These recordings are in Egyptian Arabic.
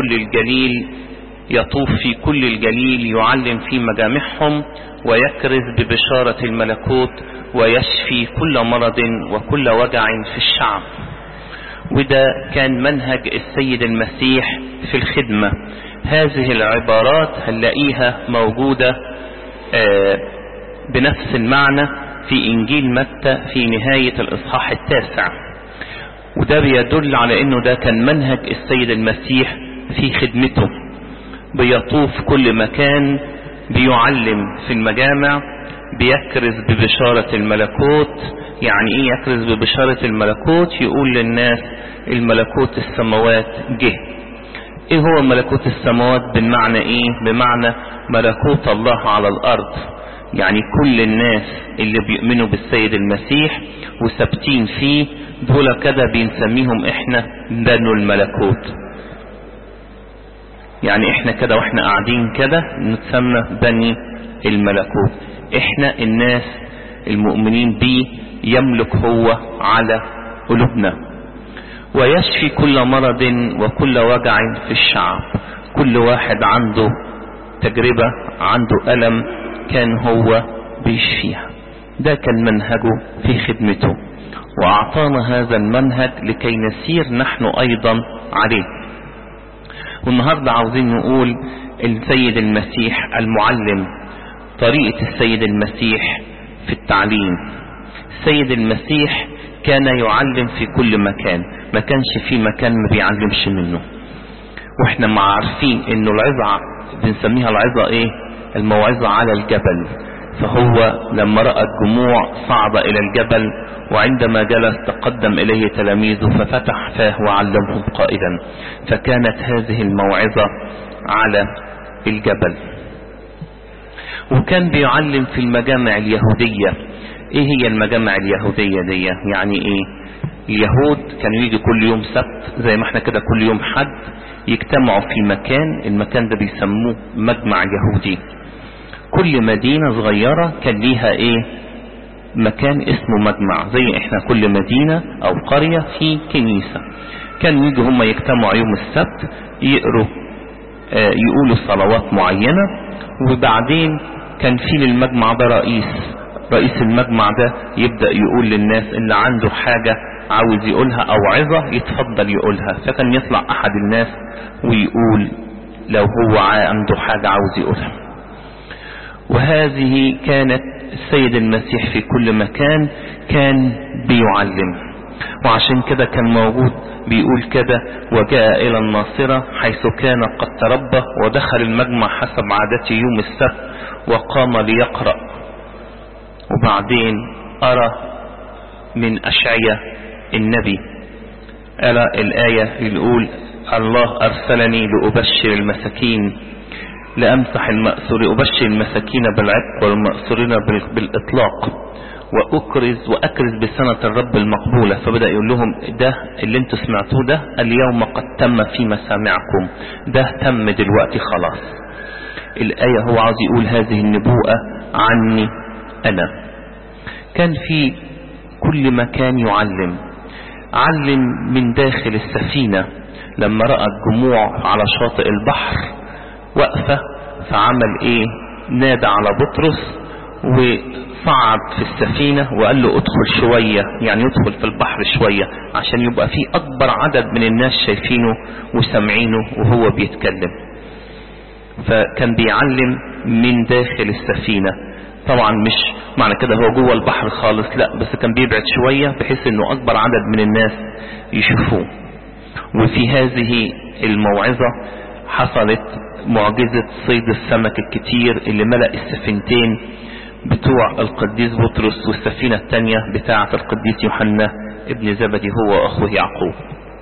كل الجليل يطوف في كل الجليل يعلم في مجامعهم ويكرز ببشارة الملكوت ويشفي كل مرض وكل وجع في الشعب وده كان منهج السيد المسيح في الخدمة هذه العبارات هنلاقيها موجودة بنفس المعنى في انجيل متى في نهاية الاصحاح التاسع وده بيدل على انه ده كان منهج السيد المسيح في خدمته بيطوف كل مكان بيعلم في المجامع بيكرز ببشارة الملكوت يعني ايه يكرز ببشارة الملكوت يقول للناس الملكوت السماوات جه ايه هو ملكوت السماوات بالمعنى ايه بمعنى ملكوت الله على الارض يعني كل الناس اللي بيؤمنوا بالسيد المسيح وثابتين فيه دول كده بنسميهم احنا بنو الملكوت يعني احنا كده واحنا قاعدين كده نتسمى بني الملكوت احنا الناس المؤمنين بيه يملك هو على قلوبنا ويشفي كل مرض وكل وجع في الشعب كل واحد عنده تجربة عنده ألم كان هو بيشفيها ده كان منهجه في خدمته وأعطانا هذا المنهج لكي نسير نحن أيضا عليه والنهاردة عاوزين نقول السيد المسيح المعلم طريقة السيد المسيح في التعليم السيد المسيح كان يعلم في كل مكان ما كانش في مكان ما بيعلمش منه واحنا ما عارفين انه العظة بنسميها العظة ايه الموعظة على الجبل فهو لما رأى الجموع صعد الى الجبل وعندما جلس تقدم اليه تلاميذه ففتح فاه وعلمهم قائلا فكانت هذه الموعظة على الجبل وكان بيعلم في المجامع اليهودية ايه هي المجامع اليهودية دي يعني ايه اليهود كانوا يجي كل يوم سبت زي ما احنا كده كل يوم حد يجتمعوا في مكان المكان ده بيسموه مجمع يهودي كل مدينة صغيرة كان ليها ايه مكان اسمه مجمع زي احنا كل مدينة او قرية في كنيسة كان يجوا هم يجتمعوا يوم السبت يقروا اه يقولوا صلوات معينة وبعدين كان في للمجمع ده رئيس رئيس المجمع ده يبدأ يقول للناس اللي عنده حاجة عاوز يقولها او عظة يتفضل يقولها فكان يطلع احد الناس ويقول لو هو عنده حاجة عاوز يقولها وهذه كانت السيد المسيح في كل مكان كان بيعلم وعشان كده كان موجود بيقول كده وجاء الى الناصرة حيث كان قد تربى ودخل المجمع حسب عادته يوم السبت وقام ليقرأ وبعدين أرى من أشعية النبي أرى الآية يقول الله أرسلني لأبشر المساكين لأمسح المأسور أبشر المساكين بالعتق والمأسورين بالإطلاق وأكرز وأكرز بسنة الرب المقبولة فبدأ يقول لهم ده اللي انتوا سمعتوه ده اليوم قد تم في مسامعكم ده تم دلوقتي خلاص الآية هو عاوز يقول هذه النبوءة عني أنا كان في كل مكان يعلم علم من داخل السفينة لما رأى الجموع على شاطئ البحر وقفة فعمل ايه نادى على بطرس وصعد في السفينة وقال له ادخل شوية يعني يدخل في البحر شوية عشان يبقى في اكبر عدد من الناس شايفينه وسامعينه وهو بيتكلم فكان بيعلم من داخل السفينة طبعا مش معنى كده هو جوه البحر خالص لا بس كان بيبعد شوية بحيث انه اكبر عدد من الناس يشوفوه وفي هذه الموعظة حصلت معجزة صيد السمك الكتير اللي ملأ السفينتين بتوع القديس بطرس والسفينة التانية بتاعة القديس يوحنا ابن زبدي هو واخوه يعقوب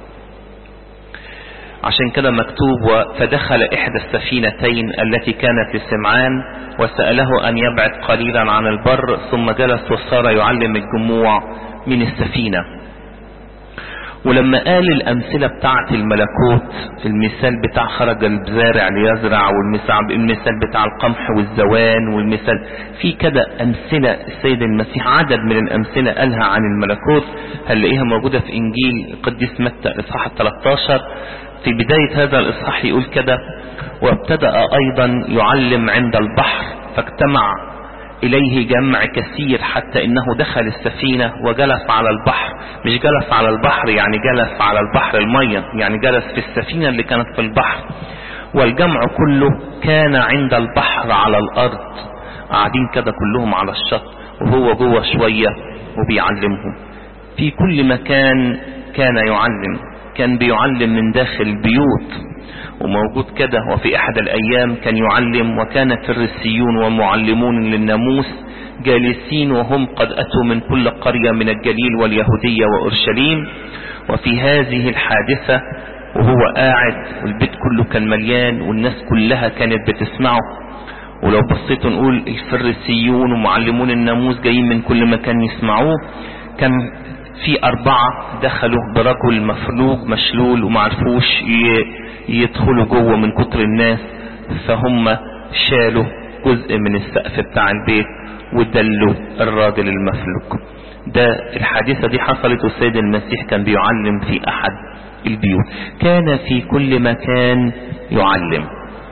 عشان كده مكتوب فدخل احدى السفينتين التي كانت لسمعان وسأله ان يبعد قليلا عن البر ثم جلس وصار يعلم الجموع من السفينة ولما قال الأمثلة بتاعة الملكوت المثال بتاع خرج الزارع ليزرع والمثال المثال بتاع القمح والزوان والمثال في كده أمثلة السيد المسيح عدد من الأمثلة قالها عن الملكوت هنلاقيها موجودة في إنجيل القديس متى الإصحاح 13 في بداية هذا الإصحاح يقول كده وابتدأ أيضا يعلم عند البحر فاجتمع إليه جمع كثير حتى إنه دخل السفينة وجلس على البحر مش جلس على البحر يعني جلس على البحر المية يعني جلس في السفينة اللي كانت في البحر والجمع كله كان عند البحر على الأرض قاعدين كده كلهم على الشط وهو جوه شوية وبيعلمهم في كل مكان كان يعلم كان بيعلم من داخل البيوت وموجود كده وفي احد الايام كان يعلم وكان فريسيون ومعلمون للناموس جالسين وهم قد اتوا من كل قرية من الجليل واليهودية واورشليم وفي هذه الحادثة وهو قاعد والبيت كله كان مليان والناس كلها كانت بتسمعه ولو بصيتوا نقول الفريسيون ومعلمون الناموس جايين من كل مكان يسمعوه كان في أربعة دخلوا برجل مفلوج مشلول ومعرفوش يدخلوا جوه من كتر الناس فهم شالوا جزء من السقف بتاع البيت ودلوا الراجل المفلوج ده الحادثة دي حصلت والسيد المسيح كان بيعلم في أحد البيوت كان في كل مكان يعلم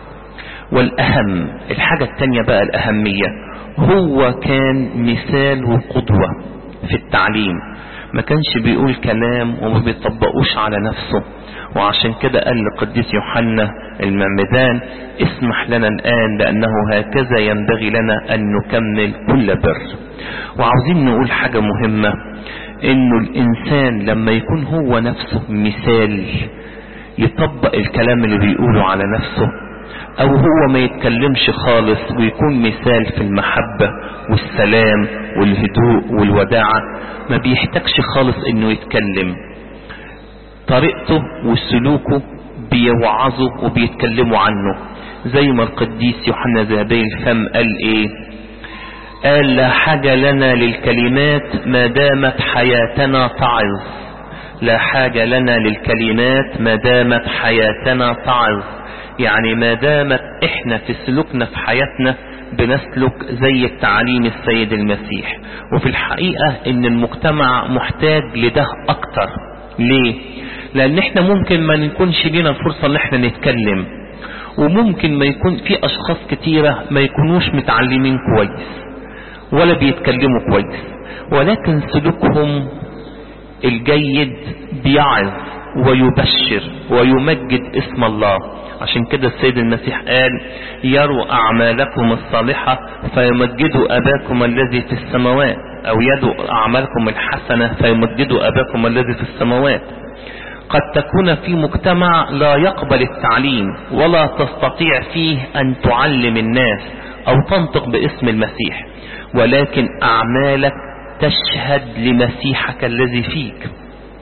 والأهم الحاجة التانية بقى الأهمية هو كان مثال وقدوة في التعليم ما كانش بيقول كلام وما بيطبقوش على نفسه وعشان كده قال لقديس يوحنا المعمدان اسمح لنا الآن لأنه هكذا ينبغي لنا أن نكمل كل بر وعاوزين نقول حاجة مهمة انه الانسان لما يكون هو نفسه مثال يطبق الكلام اللي بيقوله على نفسه او هو ما يتكلمش خالص ويكون مثال في المحبة والسلام والهدوء والوداعة ما بيحتاجش خالص انه يتكلم طريقته وسلوكه بيوعظوا وبيتكلموا عنه زي ما القديس يوحنا ذهبي الفم قال ايه قال لا حاجة لنا للكلمات ما دامت حياتنا تعظ لا حاجة لنا للكلمات ما دامت حياتنا تعظ يعني ما دامت احنا في سلوكنا في حياتنا بنسلك زي التعليم السيد المسيح وفي الحقيقة ان المجتمع محتاج لده اكتر ليه لان احنا ممكن ما نكونش لينا الفرصة ان احنا نتكلم وممكن ما يكون في اشخاص كتيرة ما يكونوش متعلمين كويس ولا بيتكلموا كويس ولكن سلوكهم الجيد بيعظ ويبشر ويمجد اسم الله عشان كده السيد المسيح قال يروا أعمالكم الصالحة فيمجدوا أباكم الذي في السماوات أو يدوا أعمالكم الحسنة فيمجدوا أباكم الذي في السماوات قد تكون في مجتمع لا يقبل التعليم ولا تستطيع فيه أن تعلم الناس أو تنطق باسم المسيح ولكن أعمالك تشهد لمسيحك الذي فيك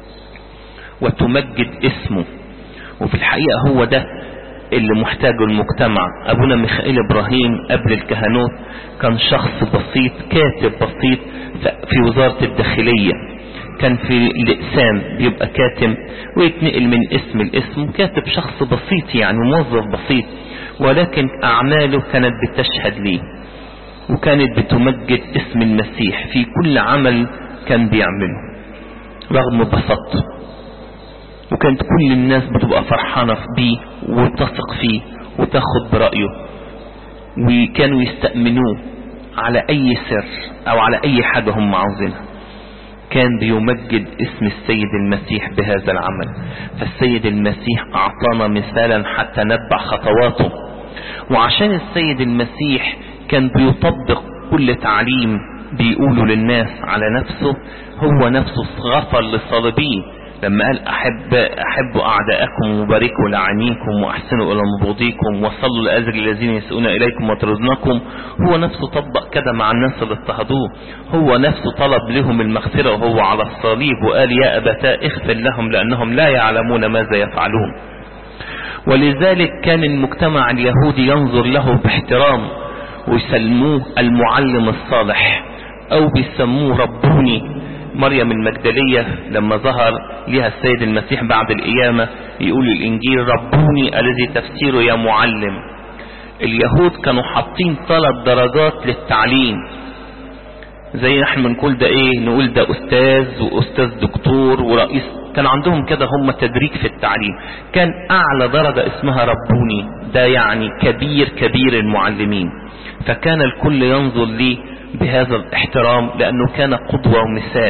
وتمجد اسمه وفي الحقيقة هو ده اللي محتاجه المجتمع أبونا ميخائيل إبراهيم قبل الكهنوت كان شخص بسيط كاتب بسيط في وزارة الداخلية كان في الإقسام بيبقى كاتب ويتنقل من اسم لاسم كاتب شخص بسيط يعني موظف بسيط ولكن أعماله كانت بتشهد ليه وكانت بتمجد اسم المسيح في كل عمل كان بيعمله رغم بساطته وكانت كل الناس بتبقى فرحانة بيه وتثق فيه وتاخد برأيه وكانوا يستأمنوه على أي سر أو على أي حاجة هم عاوزينها كان بيمجد اسم السيد المسيح بهذا العمل فالسيد المسيح أعطانا مثالا حتى نتبع خطواته وعشان السيد المسيح كان بيطبق كل تعليم بيقوله للناس على نفسه هو نفسه غفر للصالبين لما قال أحب أحبوا أعداءكم وباركوا لعينيكم وأحسنوا إلى مبغضيكم وصلوا لأجر الذين يسؤون إليكم وترزنكم هو نفسه طبق كده مع الناس اللي اضطهدوه هو نفسه طلب لهم المغفرة وهو على الصليب وقال يا أبتاء اغفر لهم لأنهم لا يعلمون ماذا يفعلون ولذلك كان المجتمع اليهودي ينظر له باحترام ويسموه المعلم الصالح أو بيسموه ربوني مريم المجدلية لما ظهر ليها السيد المسيح بعد القيامة يقول الإنجيل ربوني الذي تفسيره يا معلم اليهود كانوا حاطين ثلاث درجات للتعليم زي احنا بنقول ده ايه نقول ده استاذ واستاذ دكتور ورئيس كان عندهم كده هم تدريج في التعليم كان اعلى درجة اسمها ربوني ده يعني كبير كبير المعلمين فكان الكل ينظر ليه بهذا الاحترام لانه كان قدوة ومثال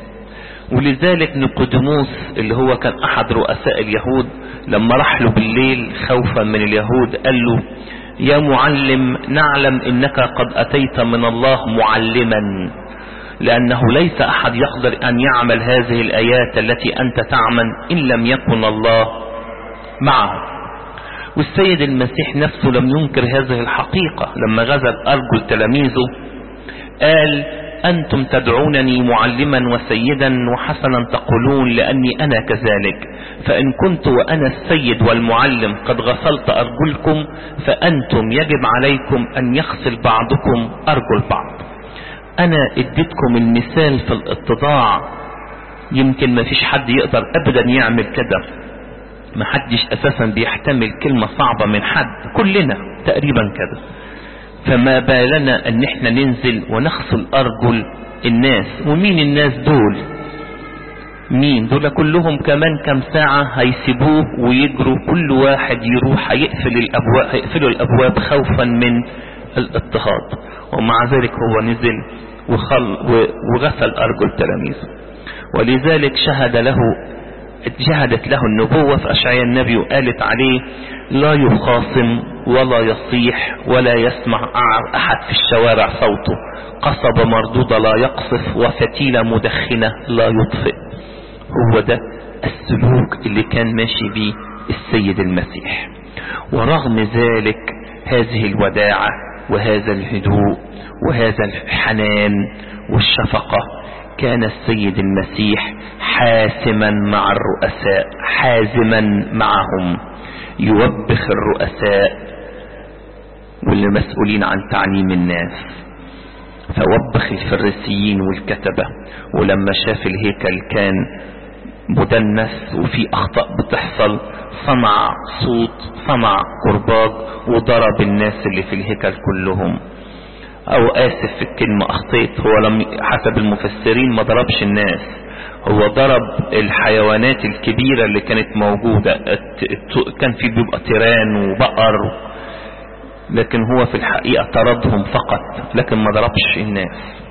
ولذلك نيقوديموس اللي هو كان احد رؤساء اليهود لما راح له بالليل خوفا من اليهود قال له يا معلم نعلم انك قد اتيت من الله معلما لانه ليس احد يقدر ان يعمل هذه الايات التي انت تعمل ان لم يكن الله معه والسيد المسيح نفسه لم ينكر هذه الحقيقة لما غزت ارجل تلاميذه قال أنتم تدعونني معلما وسيدا وحسنا تقولون لأني أنا كذلك فإن كنت وأنا السيد والمعلم قد غسلت أرجلكم فأنتم يجب عليكم أن يغسل بعضكم أرجل بعض أنا اديتكم المثال في الاتضاع يمكن ما فيش حد يقدر أبدا يعمل كده ما حدش أساسا بيحتمل كلمة صعبة من حد كلنا تقريبا كده فما بالنا ان احنا ننزل ونغسل ارجل الناس ومين الناس دول مين دول كلهم كمان كم ساعة هيسيبوه ويجروا كل واحد يروح هيقفل الابواب هيقفلوا الابواب خوفا من الاضطهاد ومع ذلك هو نزل وخل وغسل ارجل تلاميذه ولذلك شهد له جهدت له النبوة في أشعياء النبي وقالت عليه لا يخاصم ولا يصيح ولا يسمع أحد في الشوارع صوته قصب مردودة لا يقصف وفتيلة مدخنة لا يطفئ هو ده السلوك اللي كان ماشي بيه السيد المسيح ورغم ذلك هذه الوداعة وهذا الهدوء وهذا الحنان والشفقة كان السيد المسيح حاسما مع الرؤساء حازما معهم يوبخ الرؤساء واللي مسؤولين عن تعليم الناس فوبخ الفريسيين والكتبة ولما شاف الهيكل كان مدنس وفي اخطاء بتحصل صنع صوت صنع كرباج وضرب الناس اللي في الهيكل كلهم او اسف في الكلمة اخطيت هو لم حسب المفسرين ما ضربش الناس هو ضرب الحيوانات الكبيرة اللي كانت موجودة كان في بيبقى تيران وبقر لكن هو في الحقيقة طردهم فقط لكن ما ضربش الناس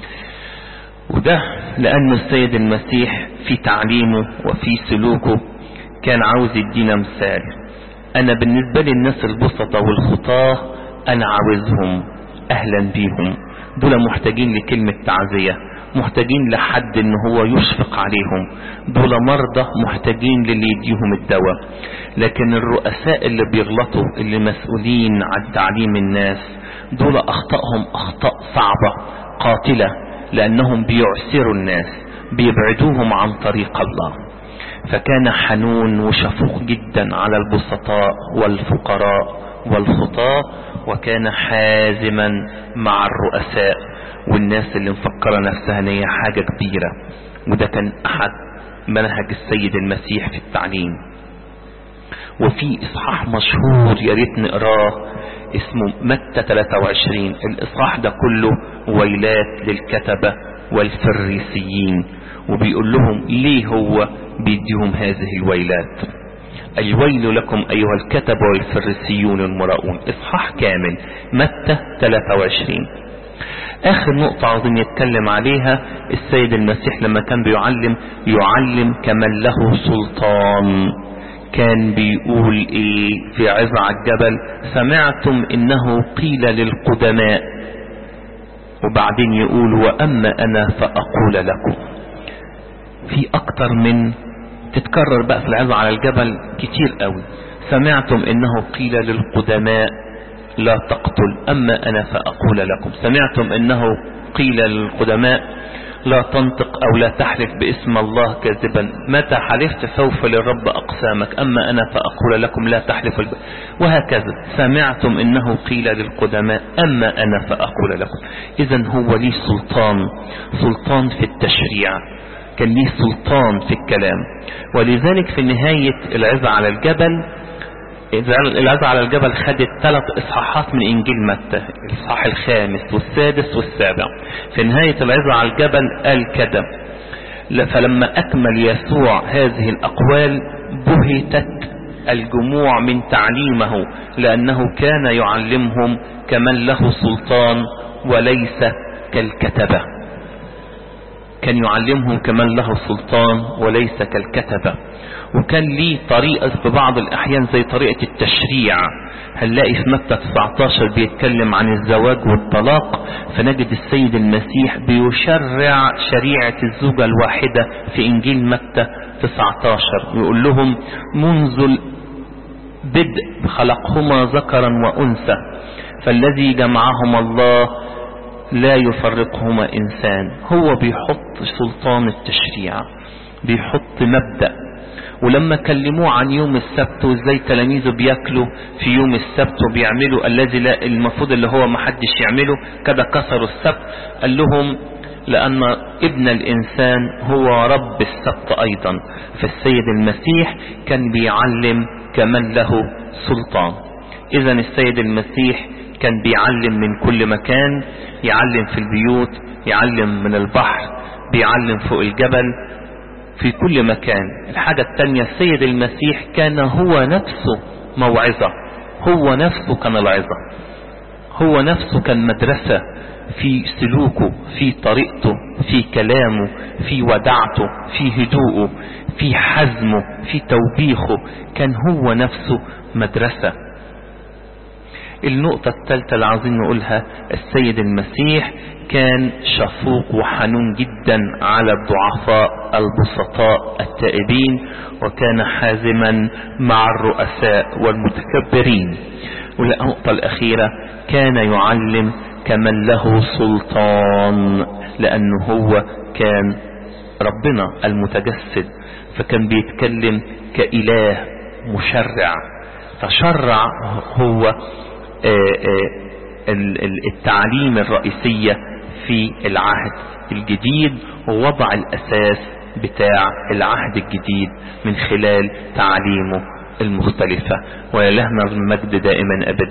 وده لأن السيد المسيح في تعليمه وفي سلوكه كان عاوز يدينا مثال أنا بالنسبة لي الناس البسطة والخطاة أنا عاوزهم أهلا بيهم دول محتاجين لكلمة تعزية محتاجين لحد ان هو يشفق عليهم دول مرضى محتاجين للي يديهم الدواء لكن الرؤساء اللي بيغلطوا اللي مسؤولين عن تعليم الناس دول اخطائهم اخطاء صعبة قاتلة لانهم بيعسروا الناس بيبعدوهم عن طريق الله فكان حنون وشفوق جدا على البسطاء والفقراء والخطاة وكان حازما مع الرؤساء والناس اللي مفكرة نفسها ان هي حاجة كبيرة وده كان احد منهج السيد المسيح في التعليم وفي اصحاح مشهور يا ريت نقراه اسمه متى 23 الاصحاح ده كله ويلات للكتبة والفريسيين وبيقول لهم ليه هو بيديهم هذه الويلات الويل لكم ايها الكتب والفريسيون المراؤون اصحاح كامل متى 23 اخر نقطة عاوزين يتكلم عليها السيد المسيح لما كان بيعلم يعلم كمن له سلطان كان بيقول ايه في عظة على الجبل سمعتم انه قيل للقدماء وبعدين يقول واما انا فاقول لكم في اكتر من تتكرر بقى في العظة على الجبل كتير قوي سمعتم انه قيل للقدماء لا تقتل أما أنا فأقول لكم سمعتم أنه قيل للقدماء لا تنطق أو لا تحلف باسم الله كاذبا متى حلفت سوف للرب أقسامك أما أنا فأقول لكم لا تحلف الب... وهكذا سمعتم أنه قيل للقدماء أما أنا فأقول لكم إذا هو لي سلطان سلطان في التشريع كان ليه سلطان في الكلام ولذلك في نهاية العزة على الجبل العزة على الجبل خدت ثلاث اصحاحات من انجيل متى الاصحاح الخامس والسادس والسابع في نهاية العزة على الجبل قال كده فلما اكمل يسوع هذه الاقوال بهتت الجموع من تعليمه لانه كان يعلمهم كمن له سلطان وليس كالكتبة كان يعلمهم كمن له سلطان وليس كالكتبة وكان ليه طريقة في بعض الأحيان زي طريقة التشريع هنلاقي في متى 19 بيتكلم عن الزواج والطلاق فنجد السيد المسيح بيشرع شريعة الزوجة الواحدة في إنجيل متى 19 يقول لهم منذ بدء خلقهما ذكرا وأنثى فالذي جمعهما الله لا يفرقهما إنسان هو بيحط سلطان التشريع بيحط مبدأ ولما كلموه عن يوم السبت وازاي تلاميذه بياكلوا في يوم السبت وبيعملوا الذي لا المفروض اللي هو ما حدش يعمله كده كسروا السبت قال لهم لأن ابن الإنسان هو رب السبت أيضا فالسيد المسيح كان بيعلم كمن له سلطان إذا السيد المسيح كان بيعلم من كل مكان يعلم في البيوت يعلم من البحر بيعلم فوق الجبل في كل مكان الحاجة التانية السيد المسيح كان هو نفسه موعظة هو نفسه كان العظة هو نفسه كان مدرسة في سلوكه في طريقته في كلامه في ودعته في هدوءه في حزمه في توبيخه كان هو نفسه مدرسة النقطة الثالثة اللي عاوزين نقولها السيد المسيح كان شفوق وحنون جدا على الضعفاء البسطاء التائبين وكان حازما مع الرؤساء والمتكبرين والنقطة الأخيرة كان يعلم كمن له سلطان لأنه هو كان ربنا المتجسد فكان بيتكلم كإله مشرع فشرع هو التعليم الرئيسية في العهد الجديد ووضع الأساس بتاع العهد الجديد من خلال تعليمه المختلفة ولهنا المجد دائما أبدا